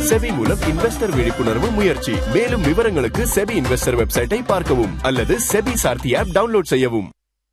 SEBI மூலம் investor விழிப்புணர்வு முயற்சி மேலும் விவரங்களுக்கு செபி இன்வெஸ்டர் வெப்சைட்டை பார்க்கவும் அல்லது செபி சார்த்தி ஆப் டவுன்லோட் செய்யவும்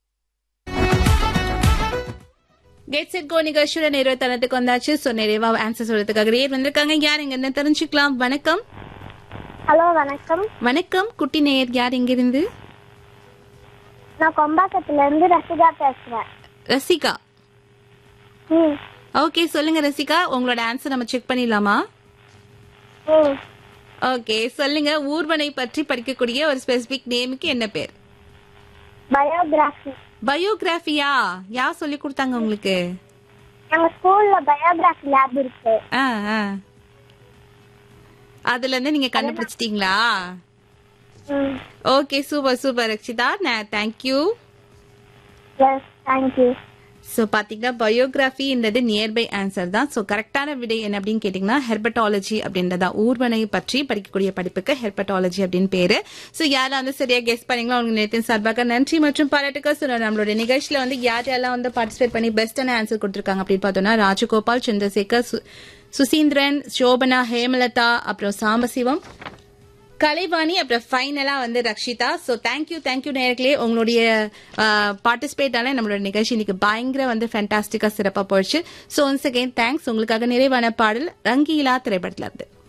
கெட் செட் கோ நிகழ்ச்சியோட நிறைவு தரத்துக்கு வந்தாச்சு சோ நிறைவா ஆன்சர் சொல்றதுக்காக நேர் வந்திருக்காங்க யார் இங்க என்ன தெரிஞ்சுக்கலாம் வணக்கம் ஹலோ வணக்கம் வணக்கம் குட்டி நேயர் யார் இங்க இருந்து நான் கொம்பாக்கத்துல இருந்து ரசிகா பேசுறேன் ரசிகா ம் ஓகே சொல்லுங்க ரசிகா உங்களோட ஆன்சர் நம்ம செக் பண்ணிடலாமா ம் ஓகே சொல்லுங்க ஊர்வனை பற்றி படிக்கக்கூடிய ஒரு ஸ்பெசிபிக் நேமுக்கு என்ன பேர் பயோகிராஃபி பயோகிராஃபியா யார் சொல்லி கொடுத்தாங்க உங்களுக்கு எங்க ஸ்கூல்ல பயோகிராஃபி லேப் இருக்கு ஆ ஆ அதுல இருந்து நீங்க கண்டுபிடிச்சிட்டீங்களா ம் okay super super Rakshitha thank you yes thank you so பார்த்தீங்கன்னா பயோகிராஃபின்றது நியர்பை ஆன்சர் தான் ஸோ கரெக்டான விடை என்ன அப்படின்னு கேட்டிங்கன்னா ஹெர்பட்டாலஜி அப்படின்றதா ஊர்வனை பற்றி படிக்கக்கூடிய படிப்புக்கு ஹெர்பட்டாலஜி அப்படின்னு பேரு ஸோ யாரெல்லாம் வந்து சரியா கெஸ் பண்ணீங்களோ அவங்க நேரத்தின் சார்பாக நன்றி மற்றும் பாராட்டுக்கள் ஸோ நம்மளோட நிகழ்ச்சியில் வந்து யார் யாரெல்லாம் வந்து பார்ட்டிசிபேட் பண்ணி பெஸ்டான ஆன்சர் கொடுத்துருக்காங்க அப்படின்னு பார்த்தோம்னா ராஜகோபால் சந்திரசேகர் சு- சுசீந்திரன் சோபனா ஹேமலதா அப்புறம் சாம்பசிவம் கலைவாணி அப்புறம் ஃபைனலா வந்து ரக்ஷிதா ஸோ தேங்க்யூ தேங்க்யூ நேர்களே உங்களுடைய பார்ட்டிசிபேட்டால நம்மளோட நிகழ்ச்சி இன்னைக்கு பயங்கர வந்து ஃபேண்டாஸ்டிக்கா சிறப்பா போயிடுச்சு ஸோ ஒன்ஸ் அகைன் தேங்க்ஸ் உங்களுக்காக நிறைவான பாடல் ரங்கீலா திரைப்படத்துல இருந்து